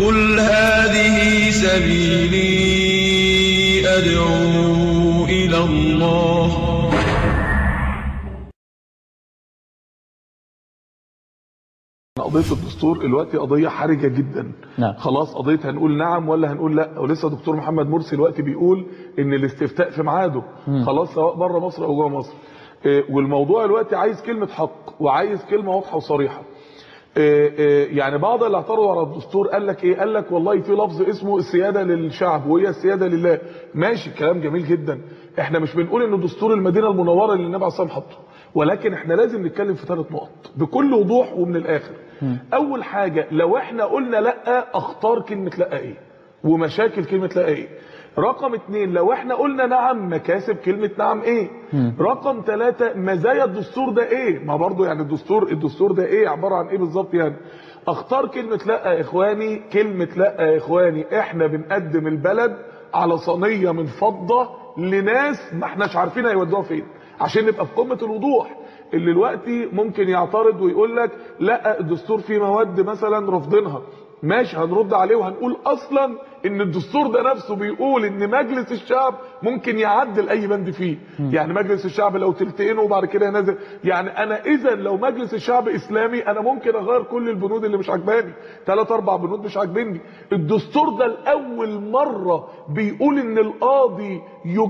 قل هذه سبيلي أدعو إلى الله قضيه الدستور دلوقتي قضيه حرجه جدا نعم. خلاص قضيه هنقول نعم ولا هنقول لا ولسه دكتور محمد مرسي دلوقتي بيقول ان الاستفتاء في ميعاده خلاص سواء بره مصر او جوه مصر إيه، والموضوع دلوقتي عايز كلمه حق وعايز كلمه واضحه وصريحه إيه، إيه، يعني بعض اللي اعترضوا على الدستور قال لك ايه قال لك والله في لفظ اسمه السياده للشعب وهي السياده لله ماشي كلام جميل جدا احنا مش بنقول ان دستور المدينه المنوره اللي النبي عليه الصلاه والسلام حطه ولكن احنا لازم نتكلم في ثلاث نقط بكل وضوح ومن الاخر اول حاجه لو احنا قلنا لا اختار كلمه لا ايه ومشاكل كلمه لا ايه رقم اتنين لو احنا قلنا نعم مكاسب كلمة نعم ايه رقم ثلاثة مزايا الدستور ده ايه ما برضو يعني الدستور الدستور ده ايه عبارة عن ايه بالظبط يعني اختار كلمة لا يا اخواني كلمة لا يا اخواني احنا بنقدم البلد على صينية من فضة لناس ما احناش عارفين هيودوها فين عشان نبقى في قمة الوضوح اللي دلوقتي ممكن يعترض ويقول لك لا الدستور فيه مواد مثلا رافضينها ماشي هنرد عليه وهنقول اصلا ان الدستور ده نفسه بيقول ان مجلس الشعب ممكن يعدل اي بند فيه يعني مجلس الشعب لو تلتقينه وبعد كده ينزل يعني انا اذا لو مجلس الشعب اسلامي انا ممكن اغير كل البنود اللي مش عجباني ثلاث اربع بنود مش عاجبني الدستور ده لاول مره بيقول ان القاضي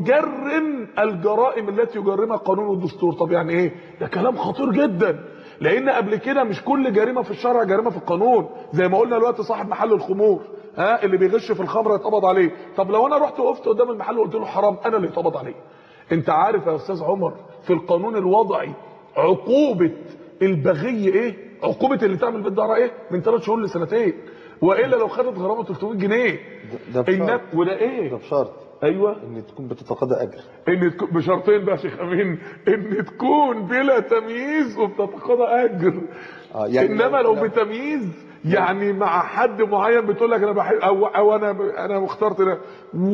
يجرم الجرائم التي يجرمها قانون الدستور طب يعني ايه ده كلام خطير جدا لان قبل كده مش كل جريمه في الشرع جريمه في القانون زي ما قلنا دلوقتي صاحب محل الخمور ها اللي بيغش في الخمره يتقبض عليه طب لو انا رحت وقفت قدام المحل وقلت له حرام انا اللي يتقبض عليه انت عارف يا استاذ عمر في القانون الوضعي عقوبه البغي ايه عقوبه اللي تعمل بالدعاره ايه من ثلاث شهور لسنتين والا لو خدت غرامه 300 جنيه ده بشرط إنك- وده ايه ده بشرط ايوه ان تكون بتتقاضى اجر ان تكون بشرطين بقى يا شيخ امين ان تكون بلا تمييز وبتتقاضى اجر آه، يعني انما لو- لو لو- بتمييز يعني مع حد معين بتقول لك انا بحب او او انا انا اخترت ده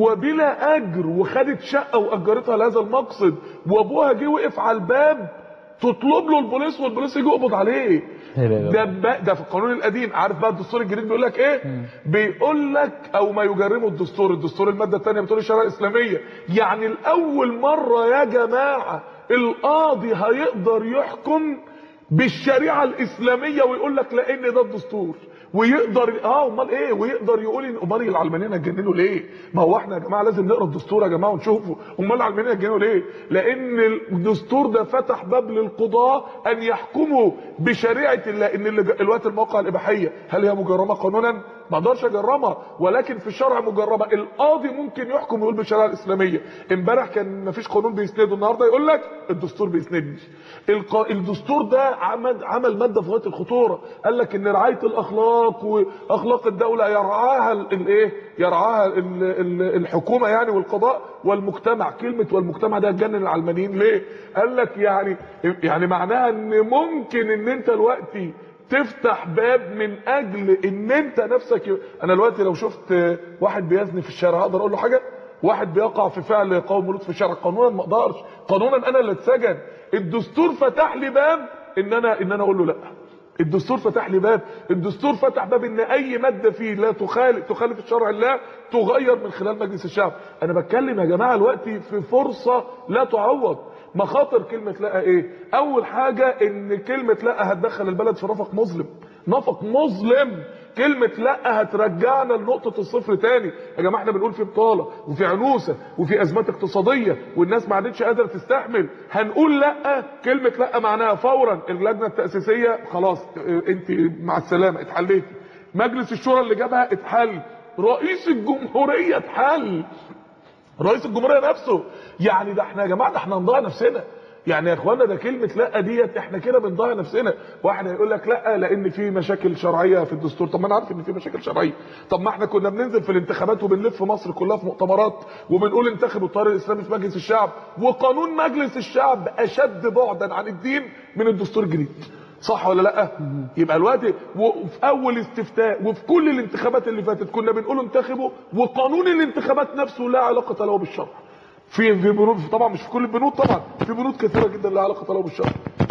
وبلا اجر وخدت شقه واجرتها لهذا المقصد وابوها جه وقف على الباب تطلب له البوليس والبوليس يجي يقبض عليه لا لا لا. ده بقى ده في القانون القديم عارف بقى الدستور الجديد بيقول لك ايه بيقول لك او ما يجرمه الدستور الدستور الماده الثانيه بتقول الشريعه الاسلاميه يعني لاول مره يا جماعه القاضي هيقدر يحكم بالشريعه الاسلاميه ويقول لك لان ده الدستور ويقدر اه امال ايه ويقدر يقول ان امال العلمانيين هتجننوا ليه ما هو احنا يا جماعه لازم نقرا الدستور يا جماعه ونشوفه امال العلمانيين هتجننوا ليه لان الدستور ده فتح باب للقضاه ان يحكموا بشريعه الله ان اللي ج- الوقت المواقع الاباحيه هل هي مجرمه قانونا ما اقدرش اجرمها ولكن في الشرع مجرمه القاضي ممكن يحكم يقول بالشريعه الاسلاميه امبارح كان ما فيش قانون بيسنده النهارده يقول لك الدستور بيسندني الق... الدستور ده عمل عمل ماده في غايه الخطوره قال لك ان رعايه الاخلاق واخلاق الدوله يرعاها ال- الايه يرعاها ال... ال... الحكومه يعني والقضاء والمجتمع كلمه والمجتمع ده هتجنن العلمانيين ليه قال لك يعني يعني معناها ان ممكن ان انت دلوقتي تفتح باب من اجل ان انت نفسك ي... انا دلوقتي لو شفت واحد بيزني في الشارع اقدر اقول له حاجه واحد بيقع في فعل قوم لوط في الشارع قانونا ما اقدرش قانونا انا اللي اتسجن الدستور فتح لي باب ان انا ان انا اقول له لا الدستور فتح لي باب الدستور فتح باب ان اي ماده فيه لا تخالف تخالف الشرع الله تغير من خلال مجلس الشعب انا بتكلم يا جماعه دلوقتي في فرصه لا تعوض مخاطر كلمه لا ايه اول حاجه ان كلمه لا هتدخل البلد في نفق مظلم نفق مظلم كلمة لا هترجعنا لنقطة الصفر تاني يا جماعة احنا بنقول في بطالة وفي عنوسة وفي أزمات اقتصادية والناس ما عادتش قادرة تستحمل هنقول لا كلمة لا معناها فورا اللجنة التأسيسية خلاص اه، انت مع السلامة اتحليتي مجلس الشورى اللي جابها اتحل رئيس الجمهورية اتحل رئيس الجمهوريه نفسه يعني ده احنا يا جماعه ده احنا هنضيع نفسنا يعني يا اخوانا ده كلمه لا ديت احنا كده بنضيع نفسنا واحد هيقول لك لا لان في مشاكل شرعيه في الدستور طب ما انا عارف ان في مشاكل شرعيه طب ما احنا كنا بننزل في الانتخابات وبنلف مصر كلها في مؤتمرات وبنقول انتخبوا الطريق الاسلامي في مجلس الشعب وقانون مجلس الشعب اشد بعدا عن الدين من الدستور الجديد صح ولا لا يبقى الوقت وفي اول استفتاء وفي كل الانتخابات اللي فاتت كنا بنقول انتخبوا وقانون الانتخابات نفسه لا علاقه له بالشرع في في بنود طبعا مش في كل البنود طبعا في بنود كثيره جدا لا علاقه له بالشرع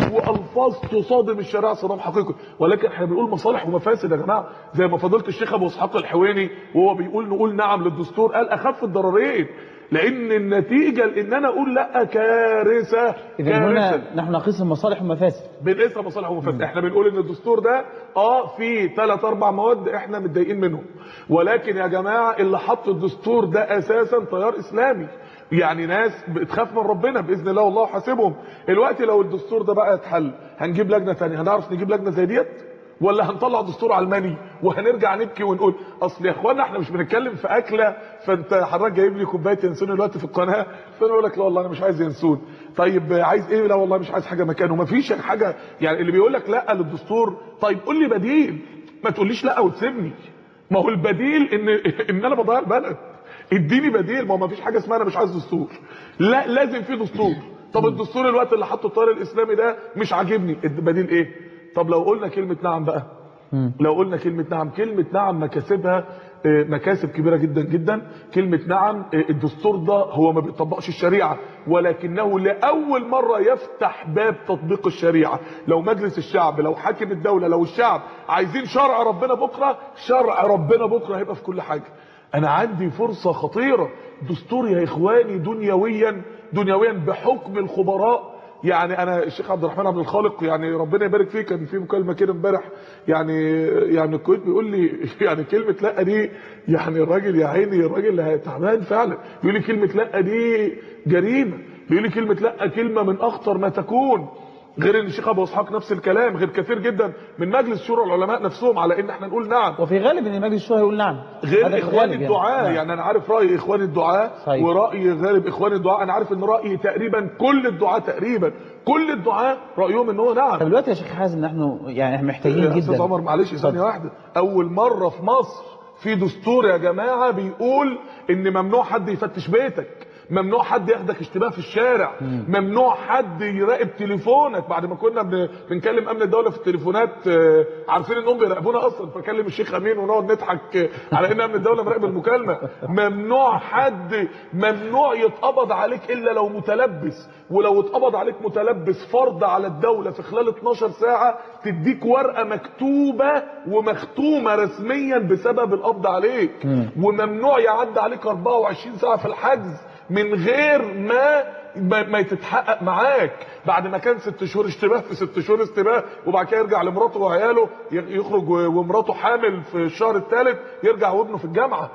والفاظ تصادم الشريعه صدام حقيقي ولكن احنا بنقول مصالح ومفاسد يا جماعه زي ما فضيله الشيخ ابو اسحاق الحويني وهو بيقول نقول نعم للدستور قال اخف الضررين لان النتيجه لان انا اقول لا كارثه اذا كارثه هنا نحن نقيس المصالح والمفاسد بنقيسها مصالح ومفاسد احنا بنقول ان الدستور ده اه في ثلاث اربع مواد احنا متضايقين منهم ولكن يا جماعه اللي حط الدستور ده اساسا تيار اسلامي يعني ناس بتخاف من ربنا باذن الله والله حاسبهم الوقت لو الدستور ده بقى يتحل هنجيب لجنه ثانيه هنعرف نجيب لجنه زي ديت ولا هنطلع دستور علماني وهنرجع نبكي ونقول اصل يا اخوانا احنا مش بنتكلم في اكله فانت حضرتك جايب لي كوبايه ينسون دلوقتي في القناه فانا اقول لك لا والله انا مش عايز ينسون طيب عايز ايه لا والله مش عايز حاجه مكانه مفيش حاجه يعني اللي بيقول لك لا للدستور طيب قول لي بديل ما تقوليش لا وتسيبني ما هو البديل ان ان انا بضيع البلد اديني بديل ما هو مفيش حاجه اسمها انا مش عايز دستور لا لازم في دستور طب الدستور الوقت اللي حطه التيار الاسلامي ده مش عاجبني البديل ايه طب لو قلنا كلمه نعم بقى لو قلنا كلمة نعم كلمة نعم مكاسبها آه، مكاسب كبيرة جدا جدا كلمة نعم آه، الدستور ده هو ما بيطبقش الشريعة ولكنه لأول مرة يفتح باب تطبيق الشريعة لو مجلس الشعب لو حاكم الدولة لو الشعب عايزين شرع ربنا بكرة شرع ربنا بكرة هيبقى في كل حاجة انا عندي فرصة خطيرة دستور يا اخواني دنيويا دنيويا بحكم الخبراء يعني انا الشيخ عبد الرحمن عبد الخالق يعني ربنا يبارك فيه كان في مكالمه كده امبارح يعني يعني الكويت بيقول لي يعني كلمه لا دي يعني الراجل يا عيني الراجل تعبان فعلا بيقول لي كلمه لا دي جريمه بيقول لي كلمه لا كلمه من اخطر ما تكون غير ان الشيخ ابو اسحاق نفس الكلام غير كثير جدا من مجلس شورى العلماء نفسهم على ان احنا نقول نعم وفي غالب ان مجلس الشورى يقول نعم هذا غير في اخوان الغالب الدعاء نعم. يعني انا عارف راي اخوان الدعاء صحيح. وراي غالب اخوان الدعاء انا عارف ان راي تقريبا كل الدعاء تقريبا كل الدعاء رايهم ان هو نعم طب دلوقتي يا شيخ حازم نحن يعني احنا محتاجين يا استاذ جدا عمر معلش ثانيه اتفضل. واحده اول مره في مصر في دستور يا جماعه بيقول ان ممنوع حد يفتش بيتك ممنوع حد ياخدك اشتباه في الشارع ممنوع حد يراقب تليفونك بعد ما كنا بن- بنكلم امن الدوله في التليفونات آه، عارفين انهم بيراقبونا اصلا فكلم الشيخ امين ونقعد نضحك آه، على ان امن الدوله مراقب المكالمه ممنوع حد ممنوع يتقبض عليك الا لو متلبس ولو اتقبض عليك متلبس فرض على الدوله في خلال 12 ساعه تديك ورقه مكتوبه ومختومه رسميا بسبب القبض عليك وممنوع يعدي عليك 24 ساعه في الحجز من غير ما ما, ما تتحقق معاك بعد ما كان ست شهور اشتباه في ست شهور اشتباه وبعد كده يرجع لمراته وعياله ي- يخرج و- ومراته حامل في الشهر الثالث يرجع وابنه في الجامعه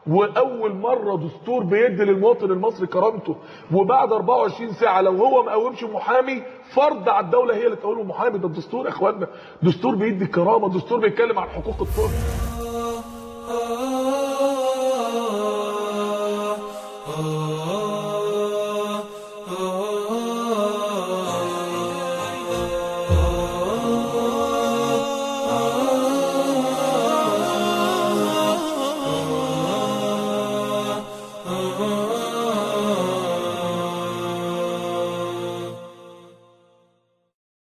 واول مره دستور بيدي للمواطن المصري كرامته وبعد 24 ساعه لو هو ما قومش محامي فرض على الدوله هي اللي تقول له محامي ده الدستور يا اخوانا دستور بيدي كرامه دستور بيتكلم عن حقوق الطفل